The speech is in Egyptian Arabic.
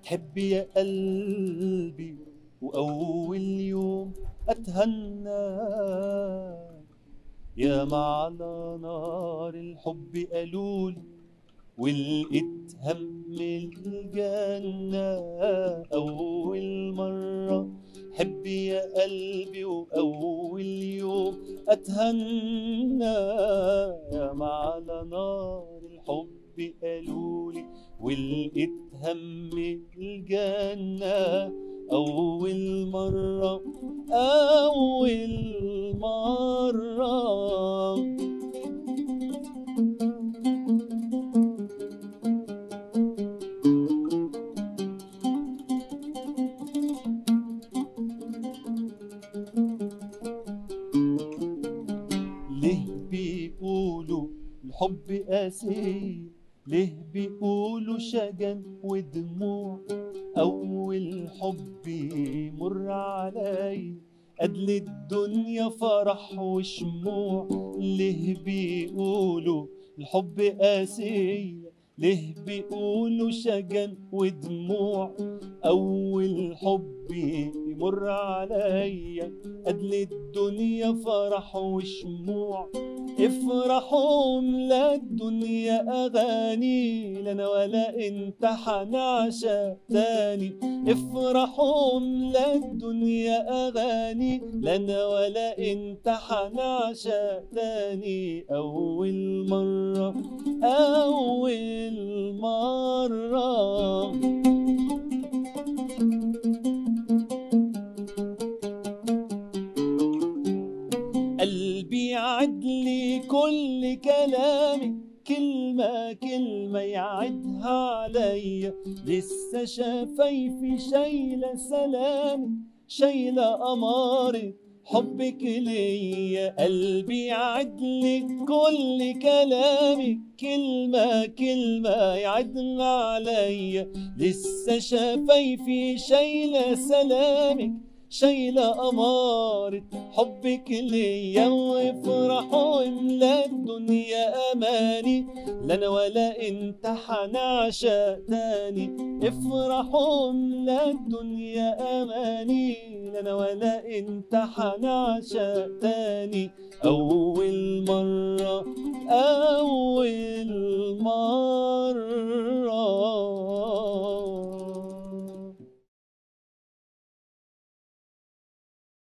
تحب يا قلبي وأول يوم أتهنى يا على نار الحب قالولي ولقيت هم الجنة أول مرة حب يا قلبي وأول يوم أتهنى يا على نار الحب قالولي ولقيت هم الجنة أول مرة أول مرة ليه بيقولوا الحب قاسي ليه بيقولوا شجن ودموع أول حب يمر علي قدل الدنيا فرح وشموع ليه بيقولوا الحب قاسي ليه بيقولوا شجن ودموع أول حب يمر عليا قدل الدنيا فرح وشموع افرحوا لا الدنيا أغاني لنا ولا انت حنعشى تاني افرحوا لا الدنيا أغاني لنا ولا انت حنعشى تاني أول مرة أول مرة قلبي عدلي كل كلامي كلمة كلمة يعدها عليا لسه شفايفي شايلة سلامي شايلة أمارة حبك ليا قلبي عدلك كل كلامي كلمة كلمة يعدها عليا لسه شفايفي شايلة سلامك شايلة أمارة حبك ليا وافرحوا املا الدنيا أماني لنا ولا انت حنعشى تاني افرحوا املا الدنيا أماني لنا ولا انت حنعشى تاني أول مرة أول مرة